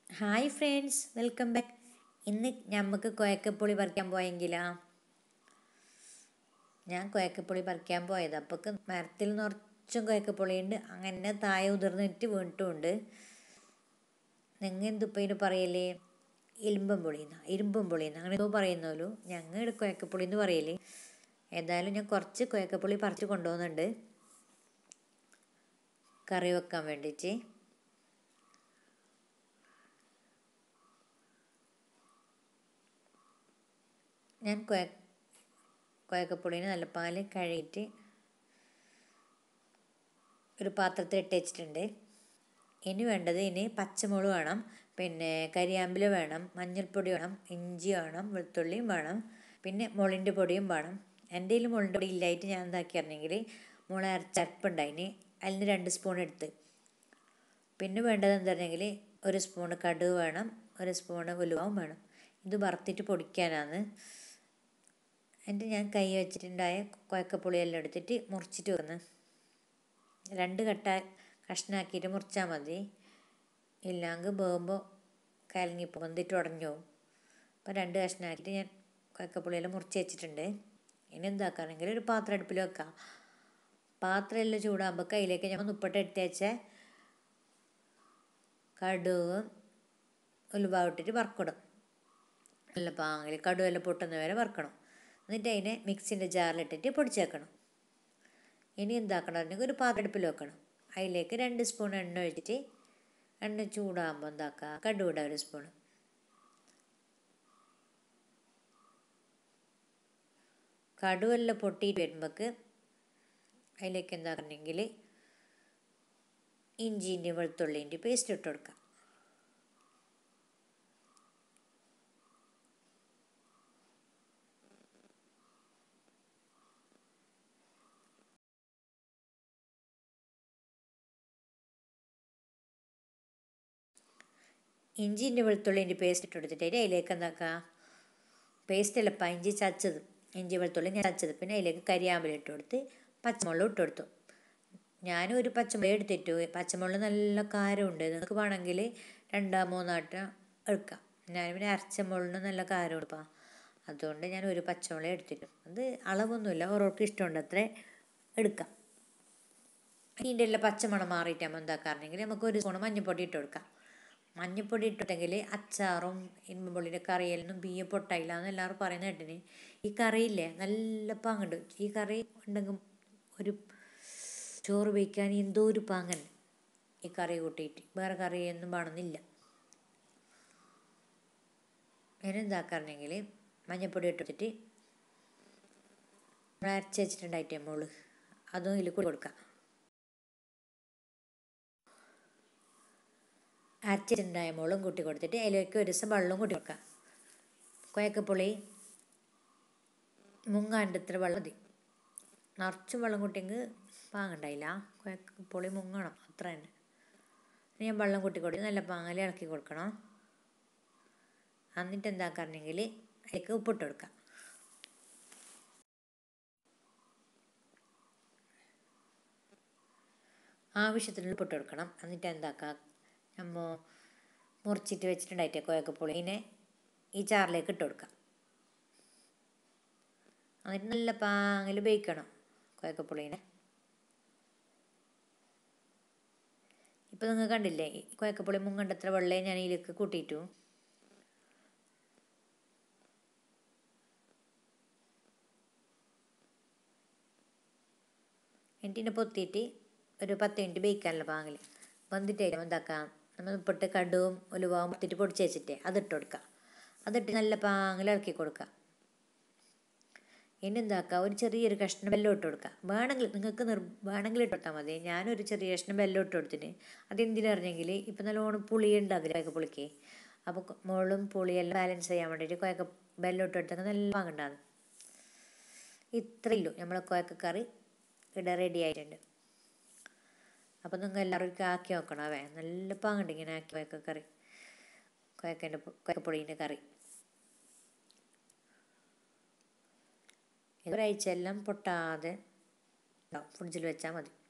hi friends welcome back ഇന്ന് നമുക്ക് കുഴക്കപ്പുളി പറിക്കാൻ പോയെങ്കിലാ ഞാൻ കുഴക്കപ്പുളി പറിക്കാൻ പോയത് അപ്പൊക്ക് മരത്തിൽ നിറച്ചും കുഴക്കപ്പുളിയുണ്ട് അങ്ങനെ താഴെ ഉതിർന്നിട്ട് വീണിട്ടുമുണ്ട് നിങ്ങൾ എന്തിപ്പോൾ ഇതിന് പറയല് ഇരുമ്പം പുളിയെന്ന ഇരുമ്പം പുളിയെന്ന അങ്ങനെ എന്തോ പറയുന്നല്ലോ ഞങ്ങൾ കുഴക്കപ്പുളി എന്ന് പറയല് ഏതായാലും ഞാൻ കുറച്ച് കുഴക്കപ്പുളി പറിച്ച് കൊണ്ടുപോകുന്നുണ്ട് കറി വെക്കാൻ വേണ്ടിയിട്ട് ഞാൻ കുഴ കുഴക്കപ്പുളീനെ നല്ല പാല് കഴുകിയിട്ട് ഒരു പാത്രത്തിൽ ഇട്ട് വെച്ചിട്ടുണ്ട് ഇനി വേണ്ടത് ഇനി പച്ചമുളക് വേണം പിന്നെ കരിയാമ്പില വേണം മഞ്ഞൾപ്പൊടി വേണം ഇഞ്ചി വേണം വെളുത്തുള്ളിയും വേണം പിന്നെ മുളിൻ്റെ പൊടിയും വേണം എൻ്റെ കയ്യിൽ മുളിൻ്റെ പൊടി ഇല്ലായിട്ട് ഞാൻ എന്താക്കിയിരുന്നെങ്കിൽ മുള അരച്ചരപ്പുണ്ടായിന് അതിൽ നിന്ന് രണ്ട് സ്പൂൺ എടുത്ത് പിന്നെ വേണ്ടത് എന്താണെങ്കിൽ ഒരു സ്പൂണ് കടുക് വേണം ഒരു സ്പൂണ് ഉലുവാവും വേണം ഇത് വറുത്തിട്ട് പൊടിക്കാനാണ് എന്നിട്ട് ഞാൻ കൈ വെച്ചിട്ടുണ്ടായ കുഴക്കപ്പുളിയെല്ലാം എടുത്തിട്ട് മുറിച്ചിട്ട് വന്ന് രണ്ട് കട്ട കഷ്ണാക്കിയിട്ട് മുറിച്ചാൽ മതി ഇല്ലെങ്കിൽ വേകുമ്പോൾ കലങ്ങിപ്പോൾ വന്നിട്ട് ഉടഞ്ഞു പോകും അപ്പോൾ രണ്ട് കഷ്ണാക്കിയിട്ട് ഞാൻ കുഴക്കപ്പുളിയെല്ലാം മുറിച്ച് വെച്ചിട്ടുണ്ട് ഇനി എന്താക്കുകയാണെങ്കിൽ ഒരു പാത്രം അടുപ്പിൽ വെക്കാം പാത്രം എല്ലാം ചൂടാകുമ്പോൾ കയ്യിലേക്ക് ഞാൻ ഉപ്പിട്ട് എടുത്ത് വെച്ച കടുകും ഉലുവാവിട്ടിട്ട് വറക്കിടും നല്ല പാങ്ങിൽ കടുവെല്ലാം പൊട്ടുന്ന വരെ വറക്കണം എന്നിട്ട് അതിനെ മിക്സിൻ്റെ ജാറിലിട്ടിട്ട് പൊടിച്ചേക്കണം ഇനി എന്താക്കണം ഒരു പാത്രം അടുപ്പിൽ വെക്കണം അതിലേക്ക് രണ്ട് സ്പൂൺ എണ്ണ ഒഴിച്ചിട്ട് എണ്ണ ചൂടാകുമ്പോൾ എന്താക്കുക കടുവിട ഒരു സ്പൂൺ കടുവെല്ലാം പൊട്ടിയിട്ട് വരുമ്പോൾക്ക് അതിലേക്ക് എന്താക്കണമെങ്കിൽ ഇഞ്ചിൻ്റെ വെളുത്തുള്ളിൻ്റെ പേസ്റ്റ് ഇട്ട് കൊടുക്കാം ഇഞ്ചിൻ്റെ വെളുത്തുള്ളിൻ്റെ പേസ്റ്റ് ഇട്ട് കൊടുത്തിട്ട് അതിലേക്ക് എന്താക്കുക പേസ്റ്റ് അല്ലപ്പ ഇഞ്ചി ചച്ചത് ഇഞ്ചി വെളുത്തുള്ളി ഞാൻ ചച്ചത് പിന്നെ അതിലേക്ക് കരിയാമ്പല ഇട്ട് കൊടുത്ത് പച്ചമുളക് ഇട്ട് കൊടുത്തു ഞാനും ഒരു പച്ചമുളക് എടുത്തിട്ടു പച്ചമുളക് നല്ല കാരമുണ്ട് നിങ്ങൾക്ക് വേണമെങ്കിൽ രണ്ടാ മൂന്നാട്ടം എടുക്കാം ഞാൻ പിന്നെ അരച്ച മുളകിന് നല്ല കാരം എടുക്കാം അതുകൊണ്ട് ഞാൻ ഒരു പച്ചമുളക് എടുത്തിട്ടു അത് അളവൊന്നുമില്ല ഓരോർക്ക് ഇഷ്ടമുണ്ട് അത്ര എടുക്കാം ഇതിൻ്റെ എല്ലാം പച്ചമണം മാറിയിട്ടാകുമ്പോൾ എന്താക്കാറുണ്ടെങ്കിൽ നമുക്ക് ഒരു സ്പൂൺ മഞ്ഞൾപ്പൊടി ഇട്ട് കൊടുക്കാം മഞ്ഞൾപ്പൊടി ഇട്ടിട്ടെങ്കിൽ അച്ചാറും ഇരുമ്പുള്ളിൻ്റെ കറിയിലൊന്നും ബിയ്യ പൊട്ടായില്ല എന്ന് എല്ലാവരും പറയുന്ന കേട്ടിന് ഈ കറിയില്ലേ നല്ല പാങ്ങുണ്ട് ഈ കറി ഉണ്ടെങ്കിൽ ഒരു ചോറ് വയ്ക്കാൻ എന്തോ ഒരു പാങ്ങൻ ഈ കറി കൂട്ടിയിട്ട് വേറെ കറിയൊന്നും വേണമെന്നില്ല ഞാൻ എന്താക്കാറുണ്ടെങ്കിൽ മഞ്ഞൾപ്പൊടി ഇട്ടിട്ട് നമ്മൾ അരച്ച് വെച്ചിട്ടുണ്ടായിട്ടേ മോള് അതും ഇതിൽ കൂടി കൊടുക്കാം അരച്ചിട്ടുണ്ടായ മുളകും കൂട്ടി കൊടുത്തിട്ട് അതിലേക്ക് ഒരു ദിവസം വെള്ളവും കൂട്ടി കൊടുക്കുക കുഴക്കപ്പുളി മുങ്ങാണ്ട് ഇത്ര വെള്ളം മതി നിറച്ചും വെള്ളം കൂട്ടിയെങ്കിൽ പാങ്ങുണ്ടായില്ല കുഴക്കപ്പുളി മുങ്ങണം അത്ര തന്നെ ഞാൻ വെള്ളം കൂട്ടി കൊടുത്ത് നല്ല പാങ്ങൽ ഇളക്കി കൊടുക്കണം എന്നിട്ട് എന്താക്കാറുണ്ടെങ്കിൽ അതിലേക്ക് ഉപ്പിട്ട് കൊടുക്കാം ആവശ്യത്തിന് ഉപ്പിട്ട് കൊടുക്കണം എന്നിട്ട് എന്താക്കാം നമ്മ മുറിച്ചിട്ട് വെച്ചിട്ടുണ്ടായിട്ടേ കുഴക്കപ്പുളീനെ ഈ ചാറിലേക്ക് ഇട്ട് കൊടുക്കാം എന്നിട്ട് നല്ല പാങ്ങിൽ വേവിക്കണം കുഴക്കപ്പുളീനെ ഇപ്പം നിങ്ങൾ കണ്ടില്ലേ കുഴക്കപ്പുളി മുങ്ങണ്ടത്ര വെള്ളേ ഞാൻ ഇതിലേക്ക് കൂട്ടിയിട്ടു എന്നിട്ട് ഇതിനെ പൊത്തിയിട്ട് ഒരു പത്ത് മിനിറ്റ് വേവിക്കാനുള്ള പാങ്ങിൽ വന്നിട്ട് എന്താക്കാം നമ്മൾ ഉപ്പിട്ട് കടുവും ഉലുവാവും പൊത്തിട്ട് പൊടിച്ച് വെച്ചിട്ടേ അതിട്ട് കൊടുക്കുക അതിട്ട് നല്ല പാങ്ങിൽ ഇളക്കി കൊടുക്കുക ഇനി എന്താക്കുക ഒരു ചെറിയൊരു കഷ്ണം വെല്ലം ഇട്ട് കൊടുക്കുക വേണമെങ്കിൽ നിങ്ങൾക്ക് നിർ വേണമെങ്കിൽ ഇട്ട് കൊടുത്താൽ മതി ഞാനൊരു ചെറിയ കഷ്ണം വെല്ലം ഇട്ട് കൊടുത്തിന് അതെന്തിനറിഞ്ഞെങ്കിൽ ഇപ്പം നല്ലോണം പുളി ഉണ്ടാകില്ല കുഴക്ക പുളിക്ക് അപ്പോൾ മുളും പുളിയെല്ലാം ബാലൻസ് ചെയ്യാൻ വേണ്ടിയിട്ട് കുഴക്ക വെല്ലം ഇട്ട് കൊടുത്തെങ്കിൽ നല്ല പാങ്ങുണ്ടാകും ഇത്രയുള്ളൂ നമ്മളെ കുഴക്കക്കറി ഇവിടെ റെഡി ആയിട്ടുണ്ട് അപ്പോൾ നിങ്ങൾ എല്ലാവർക്കും ആക്കി നോക്കണം അവേ നല്ല പാങ്ങുണ്ട് ഇങ്ങനെ ആക്കി കുഴക്ക കറി കുഴക്കൻ്റെ കുഴക്കപ്പൊടീൻ്റെ കറി ഒരാഴ്ച എല്ലാം പൊട്ടാതെ ഫ്രിഡ്ജിൽ വെച്ചാൽ മതി